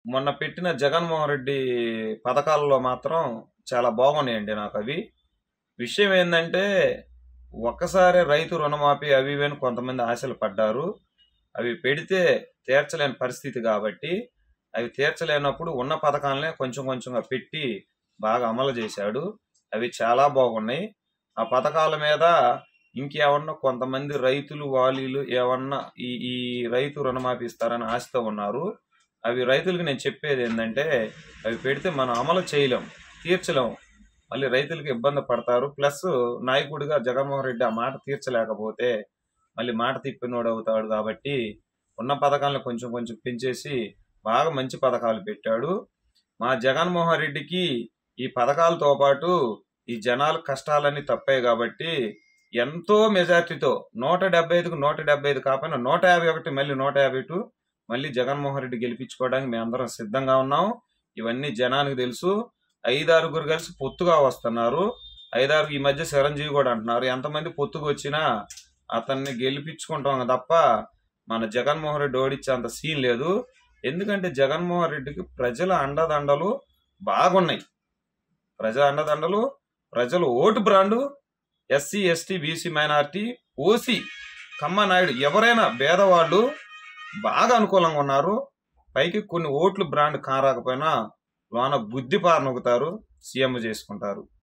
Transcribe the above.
మొన్న పెట్టిన జగన్మోహన్ రెడ్డి పథకాలలో మాత్రం చాలా బాగున్నాయండి నాకు అవి విషయం ఏంటంటే ఒక్కసారి రైతు రుణమాఫీ అవి ఇవి అని కొంతమంది ఆశలు పడ్డారు అవి పెడితే తీర్చలేని పరిస్థితి కాబట్టి అవి తీర్చలేనప్పుడు ఉన్న పథకాలనే కొంచెం కొంచెంగా పెట్టి బాగా అమలు చేశాడు అవి చాలా బాగున్నాయి ఆ పథకాల మీద ఇంకేమన్నా కొంతమంది రైతులు వాలీలు ఏమన్నా ఈ ఈ రైతు రుణమాఫీ ఇస్తారని ఆశతో ఉన్నారు అవి రైతులకు నేను చెప్పేది ఏంటంటే అవి పెడితే మనం అమలు చేయలేం తీర్చలేం మళ్ళీ రైతులకు ఇబ్బంది పడతారు ప్లస్ నాయకుడిగా జగన్మోహన్ రెడ్డి ఆ మాట తీర్చలేకపోతే మళ్ళీ మాట తిప్పినోడు అవుతాడు కాబట్టి ఉన్న పథకాలను కొంచెం కొంచెం పెంచేసి బాగా మంచి పథకాలు పెట్టాడు మా జగన్మోహన్ రెడ్డికి ఈ పథకాలతో పాటు ఈ జనాల కష్టాలన్నీ తప్పాయి కాబట్టి ఎంతో మెజార్టీతో నూట డెబ్బై ఐదుకు నూట డెబ్బై ఐదు కాకపోయినా నూట యాభై ఒకటి మళ్ళీ నూట యాభై టూ మళ్ళీ జగన్మోహన్ రెడ్డి గెలిపించుకోవడానికి మేమందరం సిద్ధంగా ఉన్నాం ఇవన్నీ జనానికి తెలుసు ఐదారుగురు కలిసి పొత్తుగా వస్తున్నారు ఐదారు ఈ మధ్య చిరంజీవి కూడా అంటున్నారు ఎంతమంది పొత్తుకు వచ్చినా అతన్ని గెలిపించుకుంటాం తప్ప మన జగన్మోహన్ రెడ్డి ఓడించేంత సీన్ లేదు ఎందుకంటే జగన్మోహన్ రెడ్డికి ప్రజల అండదండలు బాగున్నాయి ప్రజల అండదండలు ప్రజలు vote brand SC ST BC minority OC Kamma Naidu ఎవరైనా భేదవాళ్ళు బాగా అనుకూలంగా ఉన్నారు పైకి కొన్ని ఓట్లు బ్రాండ్ కారాకపోయినా లోన బుద్ధి పారనొక్కుతారు సీఎం చేసుకుంటారు